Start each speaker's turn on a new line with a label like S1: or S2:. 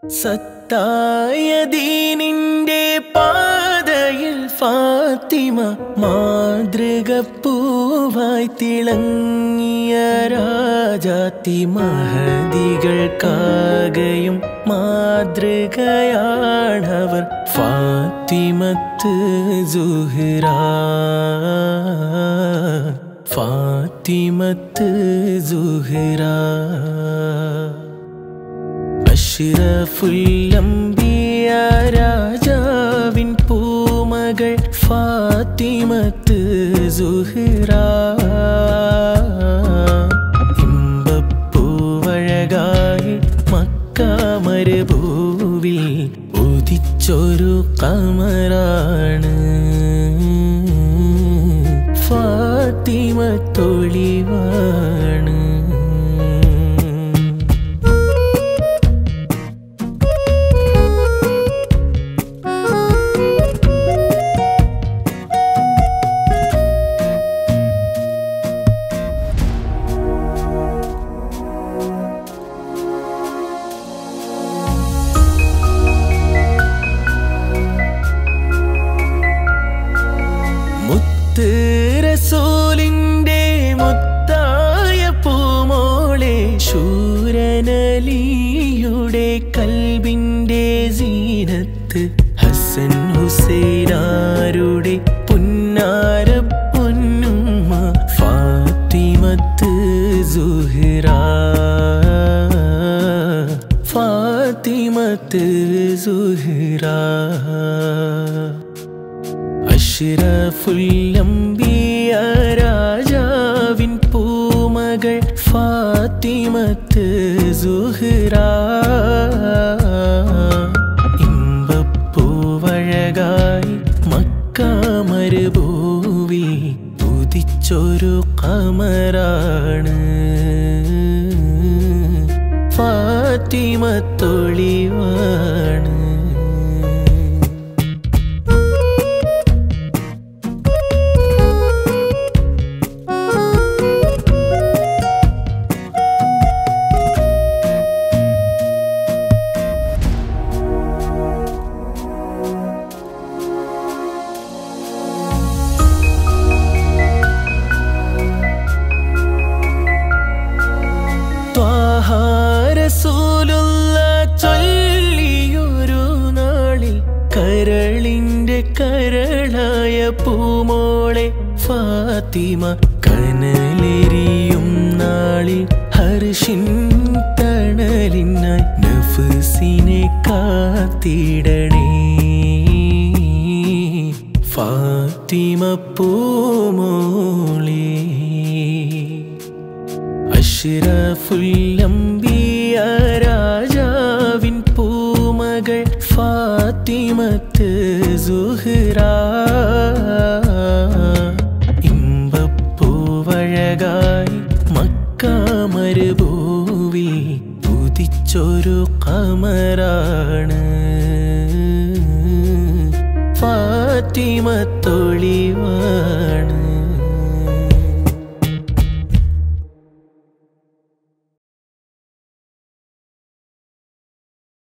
S1: സത്തായ ദീനിന്റെ പാതയിൽ ഫാത്തിമ മാതൃക പൂവായി തിളങ്ങിയ രാജാത്തി മഹതികൾക്കാകയും മാതൃകയാണവർ ഫാത്തിമത്ത് സുഹ്റ ഫാത്തിമത്ത് സുഹ്റ അഷ്റഫുല്ലംബിയ രാജാവിൻ പൂമകൾ ഫാത്തിമത്ത് സുഹ്റ ഇമ്പപ്പൂവഴകായി മക്കാമരുഭൂവിൽ ഉദിച്ചൊരു കമറാണ് ഫാത്തിമ തൊളിവാണ് മുത്ത് റസൂലിന്റെ മുത്തായ പൂമോളെ ശൂരനലിയുടെ കൽബിന്റെ സീനത്ത് ഹസൻ ഹുസൈനാരുടെ പുന്നാര പൊന്നുമ്മ ഫാത്തിമത്ത് സുഹ്റ ഫാത്തിമത്ത് സുഹ്റ അഷ്റഫുല്ലംബിയ രാജാവിൻ പൂമകൾ ഫാത്തിമത്ത് സുഹ്റ ഇമ്പപ്പൂവഴകായി മക്കാമരുഭൂവിൽ ഉദിച്ചൊരു കമറാണ് ഫാത്തിമത്തൊളിവാണ് ത്വാഹാരസൂലുള്ള ചൊല്ലിയൊരു നാളിൽ കരളിന്റെ കരളായ പൂമോളെ ഫാത്തിമ കനലെരിയും നാളിൽ ഹർഷിൻ തണലിനായി നഫ്സിനെ കാത്തിടണേ ഫാത്തിമ പൂമോളേ അഷ്റഫുല്ലംബിയ രാജാവിൻ പൂമകൾ ഫാത്തിമത്ത് സുഹ്റ ഇമ്പപ്പൂവഴകായി മക്കാമരുഭൂവിൽ ഉദിച്ചൊരു കമറാണ് ഫാത്തിമത്തൊളിവാണ്